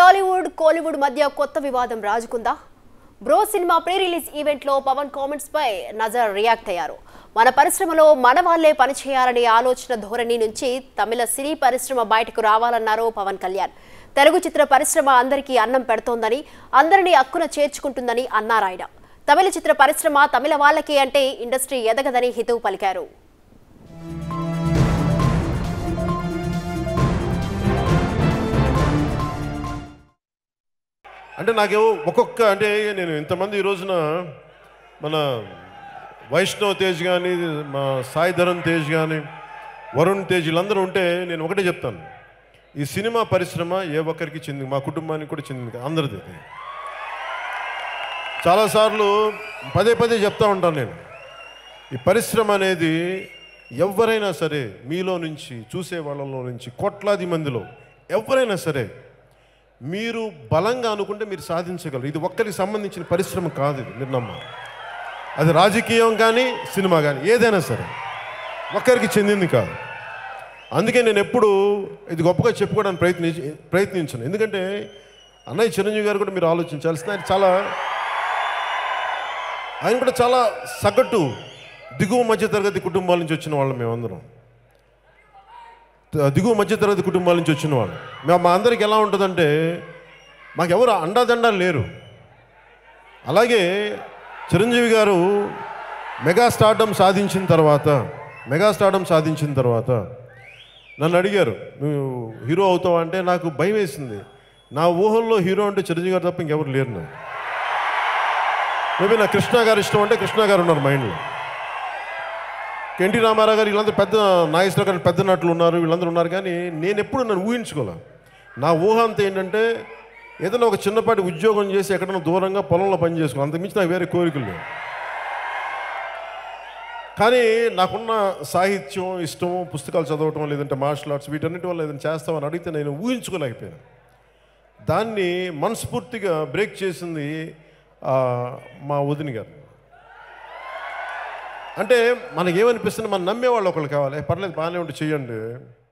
టాలీవుడ్ కోలీవుడ్ మధ్య కొత్త వివాదం రాజుకుందా బ్రో సినిమా ప్రీ రిలీజ్ ఈవెంట్లో పవన్ కామెంట్స్ పై నజర్ రియాక్ట్ అయ్యారు మన పరిశ్రమలో మన వాళ్లే పనిచేయాలనే ఆలోచన ధోరణి నుంచి తమిళ సినీ పరిశ్రమ బయటకు రావాలన్నారు పవన్ కళ్యాణ్ తెలుగు చిత్ర పరిశ్రమ అందరికీ అన్నం పెడుతోందని అందరినీ అక్కున చేర్చుకుంటుందని అన్నారాయన తమిళ చిత్ర పరిశ్రమ తమిళ వాళ్ళకి అంటే ఇండస్ట్రీ ఎదగదని హితవు పలికారు అంటే నాకేమో ఒక్కొక్క అంటే నేను ఇంతమంది ఈ రోజున మన వైష్ణవ్ తేజ్ కానీ మా సాయి ధరన్ తేజ్ కానీ వరుణ్ తేజ్ వీళ్ళందరూ ఉంటే నేను ఒకటే చెప్తాను ఈ సినిమా పరిశ్రమ ఏ ఒక్కరికి చెందింది మా కుటుంబానికి కూడా చెందింది కాదు, అందరిది ఇది. చాలాసార్లు పదే పదే చెప్తా ఉంటాను నేను ఈ పరిశ్రమ అనేది ఎవరైనా సరే మీలో నుంచి చూసే వాళ్ళలో నుంచి కోట్లాది మందిలో ఎవరైనా సరే మీరు బలంగా అనుకుంటే మీరు సాధించగలరు ఇది ఒక్కరికి సంబంధించిన పరిశ్రమ కాదు ఇది మీరు నమ్మాలి అది రాజకీయం కానీ సినిమా కానీ ఏదైనా సరే ఒక్కరికి చెందింది కాదు అందుకే నేను ఎప్పుడు ఇది గొప్పగా చెప్పుకోవడానికి ప్రయత్నించి ప్రయత్నించను ఎందుకంటే అన్నయ్య చిరంజీవి గారు కూడా మీరు ఆలోచించాల్సిన ఆయన చాలా ఆయన కూడా చాలా సగటు దిగువ మధ్యతరగతి కుటుంబాల నుంచి వచ్చిన వాళ్ళం మేమందరం త- దిగువ మధ్యతరగతి కుటుంబాల నుంచి వచ్చిన వాళ్ళు మేము మా అందరికి ఎలా ఉంటుందంటే మాకెవరు అండాదండా లేరు అలాగే చిరంజీవి గారు మెగా స్టార్డమ్ సాధించిన తర్వాత మెగా స్టార్డమ్ సాధించిన తర్వాత నన్ను అడిగారు నువ్వు హీరో అవుతావా అంటే నాకు భయం వేసింది నా ఊహల్లో హీరో అంటే చిరంజీవి గారు తప్ప ఇంకెవరు లేరు నాకు మేబీ నా కృష్ణ గారు ఇష్టం అంటే కృష్ణ గారు ఉన్నారు మైండ్లో ఎన్టీ రామారావు గారు వీళ్ళందరూ పెద్ద నాగేశ్వర గారు పెద్ద నటులు ఉన్నారు వీళ్ళందరూ ఉన్నారు కానీ నేను ఎప్పుడు నన్ను ఊహించుకోలే నా ఊహ అంతా ఏంటంటే ఏదైనా ఒక చిన్నపాటి ఉద్యోగం చేసి ఎక్కడైనా దూరంగా పొలంలో పని చేసుకోవాలి అంతకుమించి నాకు వేరే కోరికలు లేవు కానీ నాకున్న సాహిత్యం ఇష్టం పుస్తకాలు చదవటం లేదంటే మార్షల్ ఆర్ట్స్ వీటన్నిటి వల్ల ఏదైనా చేస్తామని అడిగితే నేను ఊహించుకోలేకపోయాను దాన్ని మనస్ఫూర్తిగా బ్రేక్ చేసింది ఆ, మా వదిన గారు అంటే మనకి ఏమనిపిస్తుంది మనం నమ్మేవాళ్ళు ఒకళ్ళు కావాలి "ఏ, పర్లేదు బాగానే ఉంటే చెయ్యండి